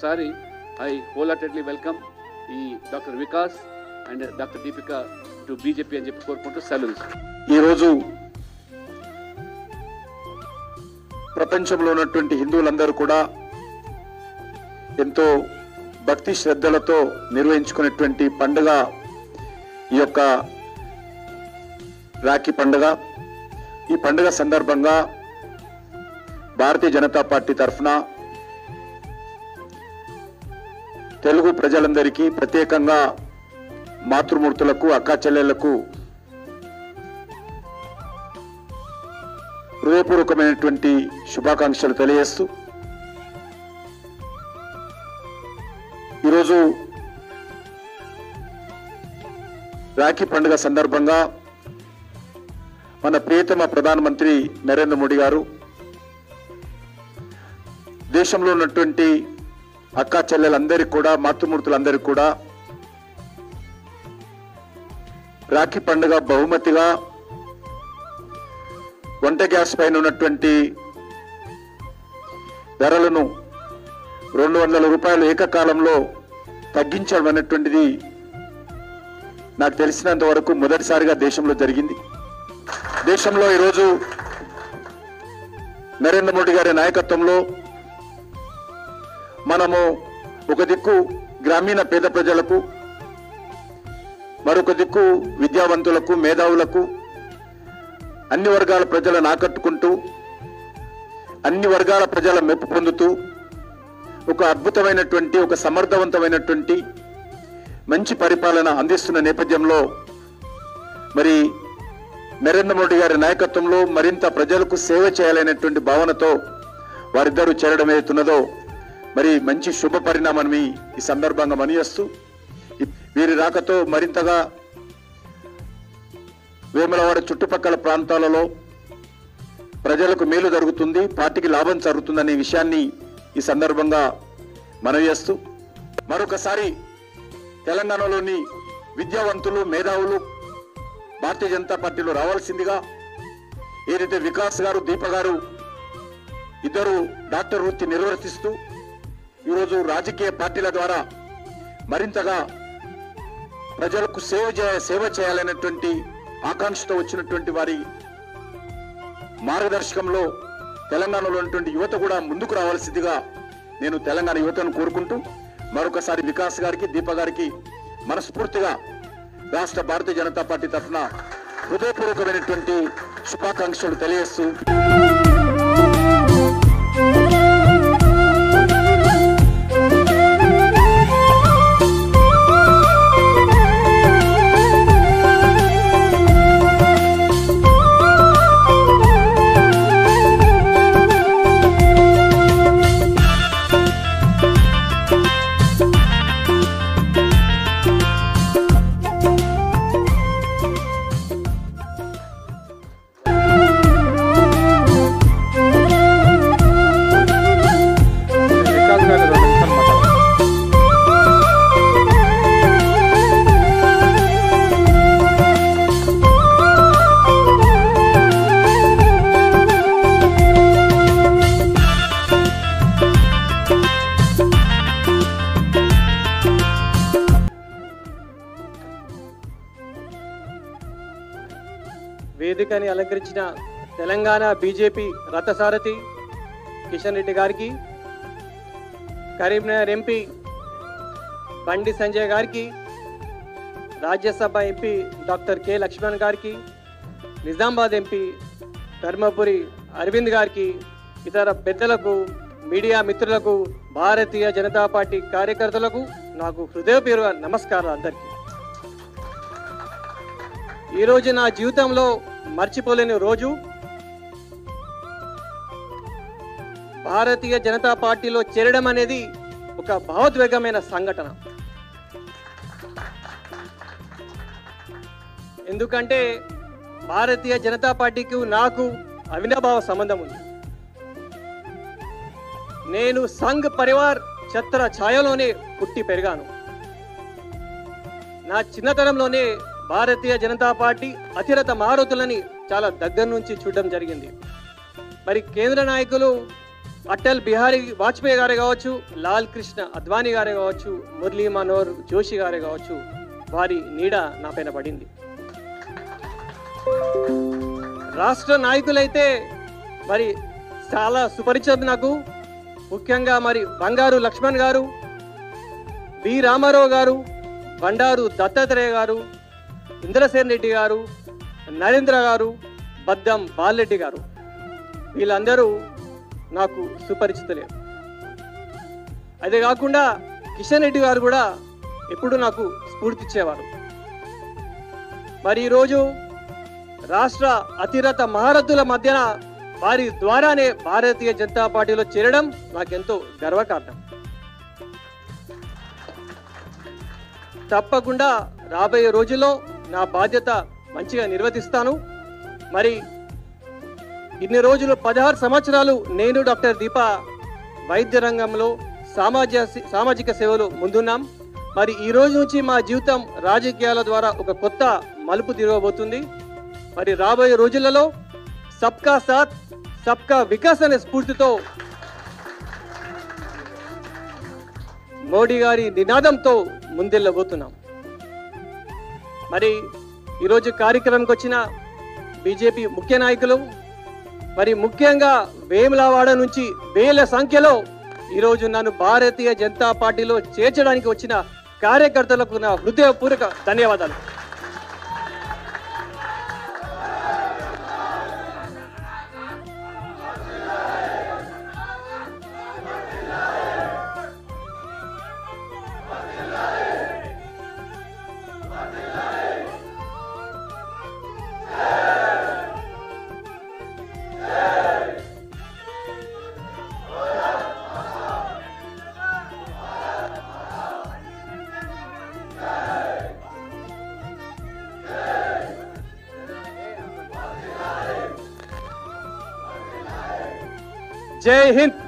మరొకసారి I wholeheartedly welcome ఈ doctor Vikas and doctor Deepika to BJP అని చెప్పి కోరుకుంటూ సెలవు ఈరోజు ప్రపంచంలో ఉన్నటువంటి హిందువులందరూ కూడా ఎంతో భక్తి శ్రద్ధలతో నిర్వహించుకునేటువంటి పండుగ ఈ యొక్క రాఖీ పండుగ ఈ పండుగ సందర్భంగా భారతీయ జనతా పార్టీ తరఫున తెలుగు ప్రజలందరికీ ప్రత్యేకంగా మాతృమూర్తులకు అక్కా చెల్లెళ్లకు హృదయపూర్వకమైనటువంటి శుభాకాంక్షలు తెలియజేస్తూ ఈరోజు రాఖీ పండుగ సందర్భంగా మన ప్రియతమ ప్రధానమంత్రి నరేంద్ర మోడీ గారు దేశంలో ఉన్నటువంటి అక్కా చెల్లెలందరికీ కూడా మాతృమూర్తులందరికీ కూడా రాఖీ పండుగ బహుమతిగా వంట గ్యాస్ పైన ఉన్నటువంటి ధరలను రెండు వందల రూపాయలు ఏకకాలంలో తగ్గించడం అనేటువంటిది నాకు తెలిసినంత వరకు మొదటిసారిగా దేశంలో జరిగింది దేశంలో ఈరోజు నరేంద్ర మోడీ గారి నాయకత్వంలో మనము ఒక దిక్కు గ్రామీణ పేద ప్రజలకు మరొక దిక్కు విద్యావంతులకు మేధావులకు అన్ని వర్గాల ప్రజలను ఆకట్టుకుంటూ అన్ని వర్గాల ప్రజల మెప్పు పొందుతూ ఒక అద్భుతమైనటువంటి ఒక సమర్థవంతమైనటువంటి మంచి పరిపాలన అందిస్తున్న నేపథ్యంలో మరి నరేంద్ర మోడీ గారి నాయకత్వంలో మరింత ప్రజలకు సేవ చేయాలనేటువంటి భావనతో వారిద్దరూ చేరడం ఏదైతున్నదో మరి మంచి శుభ పరిణామాన్ని ఈ సందర్భంగా మనియేస్తూ ఈ- వీరి రాకతో మరింతగా వేములవాడ చుట్టుపక్కల ప్రాంతాలలో ప్రజలకు మేలు జరుగుతుంది పార్టీకి లాభం జరుగుతుందనే విషయాన్ని ఈ సందర్భంగా మనవి చేస్తూ మరొకసారి తెలంగాణలోని విద్యావంతులు మేధావులు భారతీయ జనతా పార్టీలో రావాల్సిందిగా ఏదైతే వికాస్ గారు దీప గారు ఇద్దరు డాక్టర్ వృత్తి నిర్వర్తిస్తూ ఈరోజు రాజకీయ పార్టీల ద్వారా మరింతగా ప్రజలకు సేవ చేయ సేవ చేయాలనేటువంటి ఆకాంక్షతో వచ్చినటువంటి వారి మార్గదర్శకంలో తెలంగాణలో ఉన్నటువంటి యువత కూడా ముందుకు రావాల్సిందిగా నేను తెలంగాణ యువతను కోరుకుంటూ మరొకసారి వికాస్ గారికి దీప గారికి మనస్ఫూర్తిగా రాష్ట్ర భారతీయ జనతా పార్టీ తరఫున హృదయపూర్వకమైనటువంటి శుభాకాంక్షలు తెలియజేస్తూ వేదికని అలంకరించిన తెలంగాణ బీజేపీ రథసారథి కిషన్ రెడ్డి గారికి కరీంనగర్ ఎంపీ బండి సంజయ్ గారికి Rajya Sabha MP doctor K Lakshman గారికి నిజామాబాద్ ఎంపీ ధర్మపురి అరవింద్ గారికి ఇతర పెద్దలకు మీడియా మిత్రులకు భారతీయ జనతా పార్టీ కార్యకర్తలకు నాకు హృదయపూర్వక నమస్కారం అందరికీ ఈరోజు నా జీవితంలో మర్చిపోలేని రోజు భారతీయ జనతా పార్టీలో చేరడం అనేది ఒక భావోద్వేగమైన సంఘటన ఎందుకంటే భారతీయ జనతా పార్టీకి నాకు అవినాభావ సంబంధం ఉంది నేను సంఘ్ పరివార్ ఛత్ర ఛాయలోనే పుట్టి పెరిగాను నా చిన్నతనంలోనే భారతీయ జనతా పార్టీ అతిరథ మారుతులని చాలా దగ్గర నుంచి చూడడం జరిగింది మరి కేంద్ర నాయకులు అటల్ బిహారీ వాజ్పేయి గారే కావచ్చు లాల్ కృష్ణ అద్వానీ గారే కావచ్చు మురళీ మనోహర్ జోషి గారే కావచ్చు వారి నీడ నా పైన పడింది రాష్ట్ర నాయకులైతే మరి చాలా సుపరిచితం నాకు ముఖ్యంగా మరి బంగారు లక్ష్మణ్ గారు బి రామారావు గారు బండారు దత్తాత్రేయ గారు ఇంద్రసేన్ రెడ్డి గారు నరేంద్ర గారు బద్దం బాలరెడ్డి గారు వీళ్ళందరూ నాకు సుపరిచితులే అదే కాకుండా కిషన్ రెడ్డి గారు కూడా ఎప్పుడు నాకు స్ఫూర్తిచ్చేవారు మరి ఈరోజు రాష్ట్ర అతిరథ మహారథుల మధ్యన వారి ద్వారానే భారతీయ జనతా పార్టీలో చేరడం నాకెంతో గర్వకారణం తప్పకుండా రాబోయే రోజుల్లో నా బాధ్యత మంచిగా నిర్వర్తిస్తాను మరి ఇన్ని రోజులు పదహారు సంవత్సరాలు నేను డాక్టర్ దీప వైద్య రంగంలో సామాజిక సామాజిక సేవలో ముందున్నాం మరి ఈ రోజు నుంచి మా జీవితం రాజకీయాల ద్వారా ఒక కొత్త మలుపు తిరగబోతుంది మరి రాబోయే రోజులలో సబ్కా సాత్ సబ్కా వికాస్ అనే స్ఫూర్తితో మోడీ గారి నినాదంతో ముందెళ్ళబోతున్నాం మరి ఈరోజు కార్యక్రమంకి వచ్చిన బీజేపీ ముఖ్య నాయకులు మరి ముఖ్యంగా వేములవాడ నుంచి వేల సంఖ్యలో ఈరోజు నన్ను భారతీయ జనతా పార్టీలో చేర్చడానికి వచ్చిన కార్యకర్తలకు నా హృదయపూర్వక ధన్యవాదాలు జై హింద్